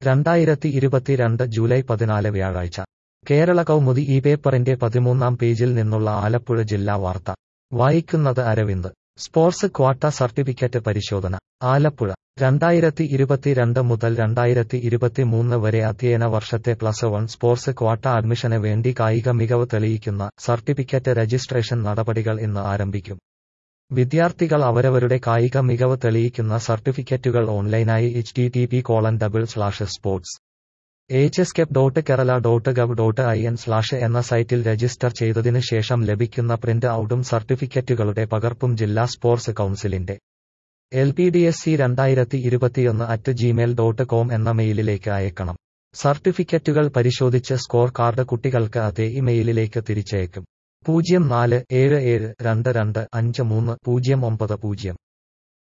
രണ്ടായിരത്തി ഇരുപത്തിരണ്ട് ജൂലൈ പതിനാല് വ്യാഴാഴ്ച കേരള കൗമുദി ഈ പേപ്പറിന്റെ പതിമൂന്നാം പേജിൽ നിന്നുള്ള ആലപ്പുഴ ജില്ലാ വാർത്ത വായിക്കുന്നത് അരവിന്ദ് സ്പോർട്സ് ക്വാട്ട സർട്ടിഫിക്കറ്റ് പരിശോധന ആലപ്പുഴ രണ്ടായിരത്തി ഇരുപത്തിരണ്ട് മുതൽ രണ്ടായിരത്തി ഇരുപത്തിമൂന്ന് വരെ അധ്യയന വർഷത്തെ പ്ലസ് വൺ സ്പോർട്സ് ക്വാട്ട അഡ്മിഷന് വേണ്ടി കായിക മികവ് തെളിയിക്കുന്ന സർട്ടിഫിക്കറ്റ് രജിസ്ട്രേഷൻ നടപടികൾ ഇന്ന് ആരംഭിക്കും വിദ്യാർത്ഥികൾ അവരവരുടെ കായിക മികവ് തെളിയിക്കുന്ന സർട്ടിഫിക്കറ്റുകൾ ഓൺലൈനായി H T T P colon double slash sports H S kep dot Kerala dot gov dot I N slash എന്ന സൈറ്റിൽ രജിസ്റ്റർ ചെയ്തതിനു ശേഷം ലഭിക്കുന്ന പ്രിന്റ് ഔട്ടും സർട്ടിഫിക്കറ്റുകളുടെ പകർപ്പും ജില്ലാ സ്പോർട്സ് കൗൺസിലിന്റെ L P D S C രണ്ടായിരത്തി ഇരുപത്തിയൊന്ന് അറ്റ് ജിമെയിൽ ഡോട്ട് കോം എന്ന മെയിലിലേക്ക് അയക്കണം സർട്ടിഫിക്കറ്റുകൾ പരിശോധിച്ച് സ്കോർ കാർഡ് കുട്ടികൾക്ക് അതേ ഇമെയിലിലേക്ക് തിരിച്ചയക്കും പൂജ്യം നാല് ഏഴ് ഏഴ് രണ്ട് രണ്ട് അഞ്ച് മൂന്ന് പൂജ്യം ഒമ്പത് പൂജ്യം